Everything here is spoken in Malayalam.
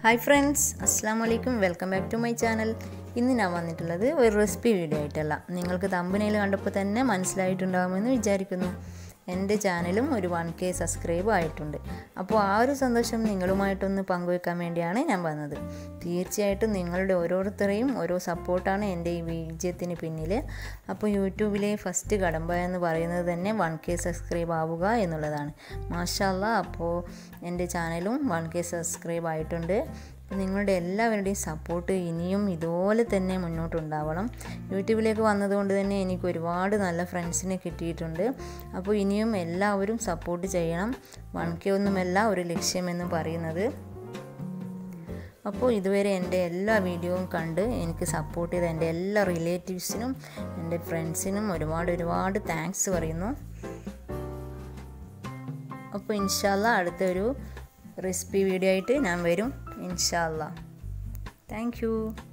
ഹായ് ഫ്രണ്ട്സ് അസ്സാം വലൈക്കും welcome back to my channel ഇന്ന് ഞാൻ വന്നിട്ടുള്ളത് ഒരു റെസിപ്പി വീഡിയോ ആയിട്ടല്ല നിങ്ങൾക്ക് തമ്പനയിൽ കണ്ടപ്പോൾ തന്നെ മനസ്സിലായിട്ടുണ്ടാകുമെന്ന് വിചാരിക്കുന്നു എൻ്റെ ചാനലും ഒരു വൺ കെ സബ്സ്ക്രൈബ് ആയിട്ടുണ്ട് അപ്പോൾ ആ ഒരു സന്തോഷം നിങ്ങളുമായിട്ടൊന്ന് പങ്കുവെക്കാൻ വേണ്ടിയാണ് ഞാൻ വന്നത് തീർച്ചയായിട്ടും നിങ്ങളുടെ ഓരോരുത്തരെയും ഓരോ സപ്പോർട്ടാണ് എൻ്റെ ഈ വിജയത്തിന് പിന്നിൽ അപ്പോൾ യൂട്യൂബിലെ ഫസ്റ്റ് കടമ്പ എന്ന് പറയുന്നത് തന്നെ വൺ കെ സബ്സ്ക്രൈബ് ആവുക എന്നുള്ളതാണ് മാഷല്ല അപ്പോൾ എൻ്റെ ചാനലും വൺ കെ സബ്സ്ക്രൈബ് ആയിട്ടുണ്ട് അപ്പോൾ നിങ്ങളുടെ എല്ലാവരുടെയും സപ്പോർട്ട് ഇനിയും ഇതുപോലെ തന്നെ മുന്നോട്ടുണ്ടാവണം യൂട്യൂബിലേക്ക് വന്നതുകൊണ്ട് തന്നെ എനിക്ക് ഒരുപാട് നല്ല ഫ്രണ്ട്സിനെ കിട്ടിയിട്ടുണ്ട് അപ്പോൾ ഇനിയും എല്ലാവരും സപ്പോർട്ട് ചെയ്യണം വൺ കെ ഒന്നുമല്ല ഒരു ലക്ഷ്യമെന്ന് പറയുന്നത് അപ്പോൾ ഇതുവരെ എൻ്റെ എല്ലാ വീഡിയോയും കണ്ട് എനിക്ക് സപ്പോർട്ട് ചെയ്ത എൻ്റെ എല്ലാ റിലേറ്റീവ്സിനും എൻ്റെ ഫ്രണ്ട്സിനും ഒരുപാട് ഒരുപാട് താങ്ക്സ് പറയുന്നു അപ്പോൾ ഇൻഷാല്ല അടുത്തൊരു റെസിപ്പി വീഡിയോ ആയിട്ട് ഞാൻ വരും ഇൻഷാല്ല താങ്ക് യു